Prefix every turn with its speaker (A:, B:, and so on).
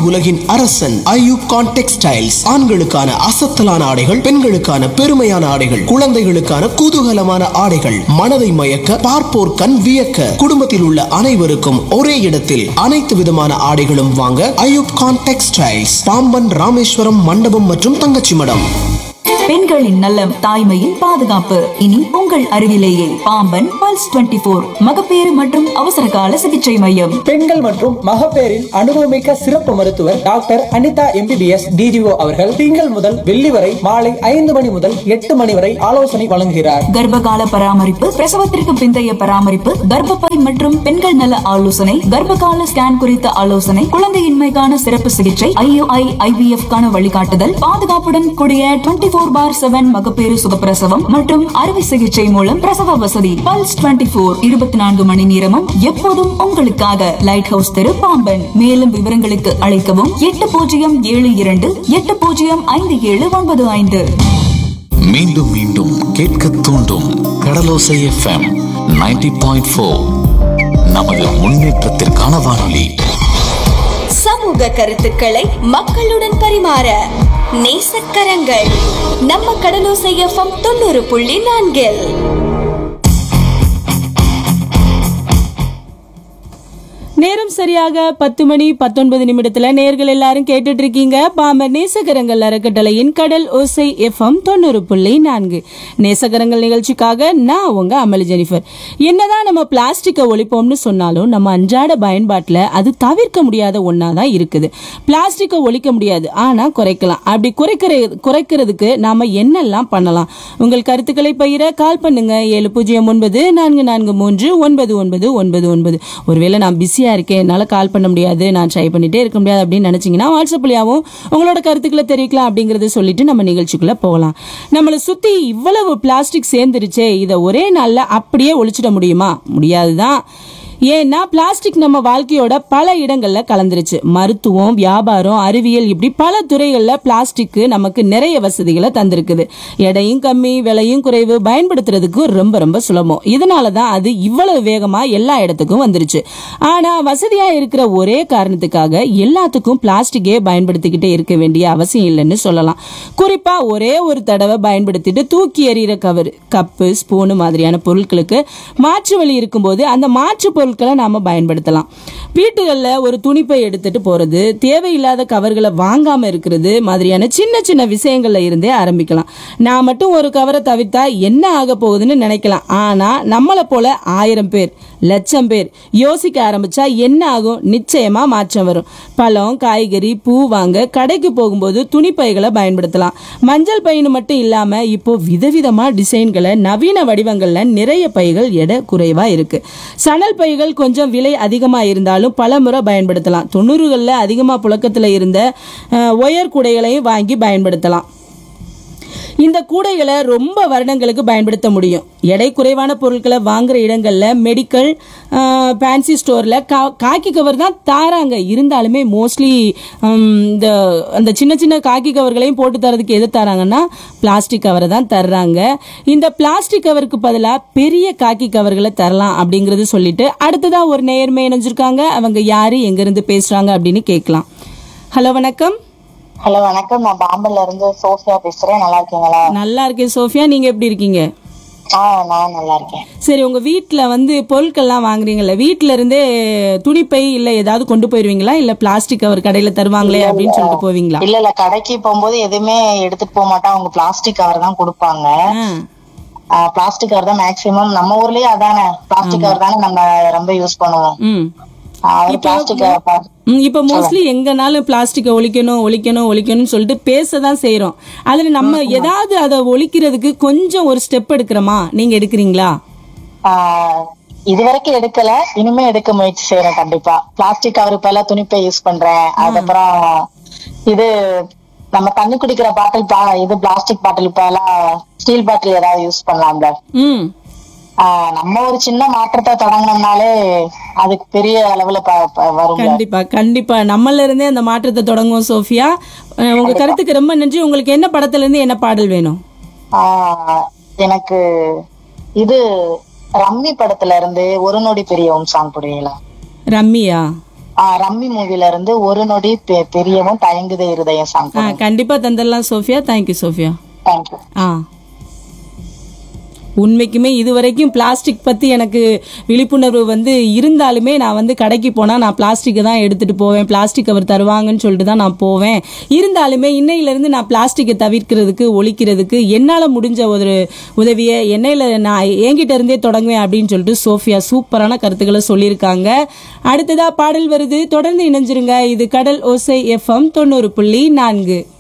A: உலகின் அரசன் ஐயூப் கான் டெக்ஸ்டைல்ஸ் ஆண்களுக்கான அசத்தலான ஆடைகள் பெண்களுக்கான பெருமையான ஆடைகள் குழந்தைகளுக்கான குதூகலமான ஆடைகள் மனதை மயக்க பார்ப்போர் கண் வியக்க குடும்பத்தில் உள்ள அனைவருக்கும் ஒரே இடத்தில் அனைத்து விதமான ஆடைகளும் வாங்க ஐயூப் கான் டெக்ஸ்டைல்ஸ் பாம்பன் ராமேஸ்வரம் மண்டபம் மற்றும் தங்கச்சி மடம்
B: பெண்களின் நலம் தாய்மையின் பாதுகாப்பு இனி உங்கள் அருகிலேயே பாம்பன் பல்ஸ் 24 போர் மகப்பேறு மற்றும் அவசர கால சிகிச்சை மையம்
C: பெண்கள் மற்றும் மகப்பேறின் அனுபவமிக்க சிறப்பு மருத்துவர் டாக்டர் அனிதா எம்பிபிஎஸ் டிஜிஓ அவர்கள் திங்கள் முதல் வெள்ளி வரை மாலை ஐந்து மணி முதல் எட்டு மணி வரை ஆலோசனை வழங்குகிறார்
B: கர்ப்பகால பராமரிப்பு பிரசவத்திற்கு பிந்தைய பராமரிப்பு கர்ப்பப்பை மற்றும் பெண்கள் நல ஆலோசனை கர்ப்பகால ஸ்கேன் குறித்த ஆலோசனை குழந்தையின்மைக்கான சிறப்பு சிகிச்சை ஐயுஐ ஐவிஎஃப் கான வழிகாட்டுதல் பாதுகாப்புடன் கூடிய டுவெண்டி போர் பார் செவன் மகப்பேறு சுகப்பிரசவம் மற்றும் அறுவை சிகிச்சை மூலம் பிரசவ வசதி பல்ஸ் டுவெண்டி போர் இருபத்தி நான்கு மணி நேரமும் எப்போதும் உங்களுக்காக லைட் ஹவுஸ் தெரு பாம்பன் மேலும் விவரங்களுக்கு அழைக்கவும் எட்டு பூஜ்ஜியம் ஏழு இரண்டு எட்டு பூஜ்ஜியம் ஐந்து ஏழு ஒன்பது ஐந்து
D: மீண்டும் மீண்டும் கேட்க தூண்டும் கடலோசை எஃப்எம் 90.4 பாயிண்ட் ஃபோர் நமது முன்னேற்றத்திற்கான வானொலி
E: சமூக கருத்துக்களை மக்களுடன் பரிமாற நேசக்கரங்கள் நம்ம கடலோசை எஃப்எம் தொண்ணூறு புள்ளி நான்கில்
F: நேரம் சரியாக பத்து மணி பத்தொன்பது நிமிடத்துல நேர்கள் எல்லாரும் கேட்டுட்டு இருக்கீங்க பாம்பர் நேசகரங்கள் அறக்கட்டளையின் கடல் ஓசை எஃப்எம் தொண்ணூறு புள்ளி நான்கு நேசகரங்கள் நிகழ்ச்சிக்காக நான் உங்க அமளி ஜெனிஃபர் என்னதான் நம்ம பிளாஸ்டிக்கை ஒழிப்போம்னு சொன்னாலும் நம்ம அன்றாட பயன்பாட்டில் அது தவிர்க்க முடியாத ஒன்றா தான் இருக்குது பிளாஸ்டிக்கை ஒழிக்க முடியாது ஆனா குறைக்கலாம் அப்படி குறைக்கிற குறைக்கிறதுக்கு நாம என்னெல்லாம் பண்ணலாம் உங்கள் கருத்துக்களை பகிர கால் பண்ணுங்க ஏழு பூஜ்ஜியம் ஒன்பது நான்கு நான்கு மூன்று ஒன்பது ஒன்பது ஒன்பது ஒன்பது ஒருவேளை நான் பிஸியா இருக்கேன் என்னால கால் பண்ண முடியாது நான் ட்ரை பண்ணிட்டே இருக்க முடியாது அப்படின்னு நினைச்சீங்கன்னா வாட்ஸ்அப்லயாவும் உங்களோட கருத்துக்களை தெரிவிக்கலாம் அப்படிங்கறத சொல்லிட்டு நம்ம நிகழ்ச்சிக்குள்ள போகலாம் நம்மளை சுத்தி இவ்வளவு பிளாஸ்டிக் சேர்ந்துருச்சே இதை ஒரே நாள்ல அப்படியே ஒழிச்சிட முடியுமா முடியாதுதான் ஏன்னா பிளாஸ்டிக் நம்ம வாழ்க்கையோட பல இடங்கள்ல கலந்துருச்சு மருத்துவம் வியாபாரம் அறிவியல் இப்படி பல துறைகள்ல பிளாஸ்டிக் நமக்கு நிறைய வசதிகளை தந்திருக்குது எடையும் கம்மி விலையும் குறைவு பயன்படுத்துறதுக்கு ரொம்ப ரொம்ப சுலபம் இதனால தான் அது இவ்வளவு வேகமா எல்லா இடத்துக்கும் வந்துருச்சு ஆனா வசதியா இருக்கிற ஒரே காரணத்துக்காக எல்லாத்துக்கும் பிளாஸ்டிக்கே பயன்படுத்திக்கிட்டே இருக்க வேண்டிய அவசியம் இல்லைன்னு சொல்லலாம் குறிப்பா ஒரே ஒரு தடவை பயன்படுத்திட்டு தூக்கி எறிகிற கவர் கப்பு ஸ்பூனு மாதிரியான பொருட்களுக்கு மாற்று வழி இருக்கும்போது அந்த மாற்று பொருட்களை நாம பயன்படுத்தலாம் வீட்டுகளில் ஒரு துணிப்பை எடுத்துட்டு போறது தேவையில்லாத கவர்களை வாங்காம இருக்கிறது மாதிரியான சின்ன சின்ன விஷயங்கள்ல இருந்தே ஆரம்பிக்கலாம் நான் மட்டும் ஒரு கவரை தவிர்த்தா என்ன ஆக போகுதுன்னு நினைக்கலாம் ஆனா நம்மளை போல ஆயிரம் பேர் லட்சம் பேர் யோசிக்க ஆரம்பிச்சா என்ன ஆகும் நிச்சயமா மாற்றம் வரும் பழம் காய்கறி பூ வாங்க கடைக்கு போகும்போது துணிப்பைகளை பயன்படுத்தலாம் மஞ்சள் பையனு மட்டும் இல்லாம இப்போ விதவிதமா டிசைன்களை நவீன வடிவங்கள்ல நிறைய பைகள் எடை குறைவா இருக்கு சணல் பைகள் கொஞ்சம் விலை அதிகமா இருந்தாலும் பல முறை பயன்படுத்தலாம் தொண்ணூறுகளில் அதிகமா புழக்கத்துல இருந்த அஹ், ஒயர் குடைகளையும் வாங்கி பயன்படுத்தலாம் இந்த கூடைகளை ரொம்ப வருடங்களுக்கு பயன்படுத்த முடியும் எடை குறைவான பொருட்களை வாங்குற இடங்கள்ல மெடிக்கல் ஃபேன்சி ஸ்டோர்ல காக்கி கவர் தான் தாராங்க இருந்தாலுமே மோஸ்ட்லி இந்த அந்த சின்ன சின்ன காக்கி கவர்களையும் போட்டு தரதுக்கு எது தராங்கன்னா பிளாஸ்டிக் கவரை தான் தர்றாங்க இந்த பிளாஸ்டிக் கவருக்கு பதிலாக பெரிய காக்கி கவர்களை தரலாம் அப்படிங்கறது சொல்லிட்டு அடுத்ததா ஒரு நேர்மை இணைஞ்சிருக்காங்க அவங்க யாரு எங்க இருந்து பேசுறாங்க அப்படின்னு கேட்கலாம் ஹலோ வணக்கம்
G: ஹலோ வணக்கம் நான் பாம்பன்ல இருந்து சோஃபியா பேசுறேன் நல்லா இருக்கீங்களா
F: நல்லா இருக்கேன் சோஃபியா நீங்க எப்படி இருக்கீங்க
G: ஆ நான் நல்லா இருக்கேன்
F: சரி உங்க வீட்ல வந்து பொருட்கள்லாம் வாங்குறீங்கல்ல வீட்ல இருந்தே துணிப்பை இல்ல ஏதாவது கொண்டு போயிருவீங்களா இல்ல பிளாஸ்டிக் கவர் கடையில தருவாங்களே அப்படின்னு சொல்லிட்டு போவீங்களா
G: இல்ல இல்ல கடைக்கு போகும்போது எதுவுமே எடுத்துட்டு போக மாட்டோம் அவங்க பிளாஸ்டிக் கவர் தான் கொடுப்பாங்க
F: ஆ.
G: பிளாஸ்டிக் கவர் தான் மேக்சிமம் நம்ம ஊர்லயே அதானே பிளாஸ்டிக் கவர் தானே நம்ம ரொம்ப யூஸ் பண்ணுவோம்
F: ம்
G: அவர் பிளாஸ்டிக்
F: ம், இப்ப மோஸ்ட்லி எங்கனாலும் பிளாஸ்டிக்கை ஒழிக்கணும் ஒழிக்கணும் ஒழிக்கணும்னு சொல்லிட்டு பேச தான் செய்யறோம் அதுல நம்ம ஏதாவது அதை ஒழிக்கிறதுக்கு கொஞ்சம் ஒரு ஸ்டெப் எடுக்கிறோமா நீங்க எடுக்கிறீங்களா
G: இது வரைக்கும் எடுக்கல இனிமே எடுக்க முயற்சி செய்யறேன் கண்டிப்பா பிளாஸ்டிக் கவர் இப்ப எல்லாம் துணிப்பை யூஸ் பண்றேன் அதுக்கப்புறம் இது நம்ம தண்ணி குடிக்கிற பாட்டில் பா- இது பிளாஸ்டிக் பாட்டில் இப்ப எல்லாம் ஸ்டீல் பாட்டில் ஏதாவது யூஸ் பண்ணலாம்ல
F: ம்
G: ஆஹ் நம்ம ஒரு சின்ன மாற்றத்தை தொடங்கினோம்னாலே அதுக்கு பெரிய அளவுல ப- ப- வரும்ல
F: கண்டிப்பா கண்டிப்பா நம்மள இருந்தே அந்த மாற்றத்தை தொடங்குவோம் சோஃபியா அஹ், உங்க கருத்துக்கு ரொம்ப நன்றி உங்களுக்கு என்ன படத்துல இருந்து என்ன பாடல் வேணும்
G: ஆஹ் எனக்கு இது ரம்மி படத்துல இருந்து ஒரு நொடி பெரியவும் சாங் போடுவீங்களா
F: ரம்மியா
G: ஆஹ் ரம்மி மூவில இருந்து ஒரு நொடி பெ- பெரியவும் தயங்குதே இருதயம் சாங்
F: ஆ கண்டிப்பா தந்துடலாம் சோஃபியா தேங்க்யூ சோஃபியா
G: தேங்க்யூ
F: ஆ உண்மைக்குமே இது வரைக்கும் பிளாஸ்டிக் பற்றி எனக்கு விழிப்புணர்வு வந்து இருந்தாலுமே நான் வந்து கடைக்கு போனால் நான் பிளாஸ்டிக்கை தான் எடுத்துகிட்டு போவேன் பிளாஸ்டிக் அவர் தருவாங்கன்னு சொல்லிட்டு தான் நான் போவேன் இருந்தாலுமே இன்னையிலேருந்து நான் பிளாஸ்டிக்கை தவிர்க்கிறதுக்கு ஒழிக்கிறதுக்கு என்னால் முடிஞ்ச ஒரு உதவியை என்னையில் நான் என்கிட்ட இருந்தே தொடங்குவேன் அப்படின்னு சொல்லிட்டு சோஃபியா சூப்பரான கருத்துக்களை சொல்லியிருக்காங்க அடுத்ததா பாடல் வருது தொடர்ந்து இணைஞ்சிருங்க இது கடல் ஓசை எஃப்எம் தொண்ணூறு புள்ளி நான்கு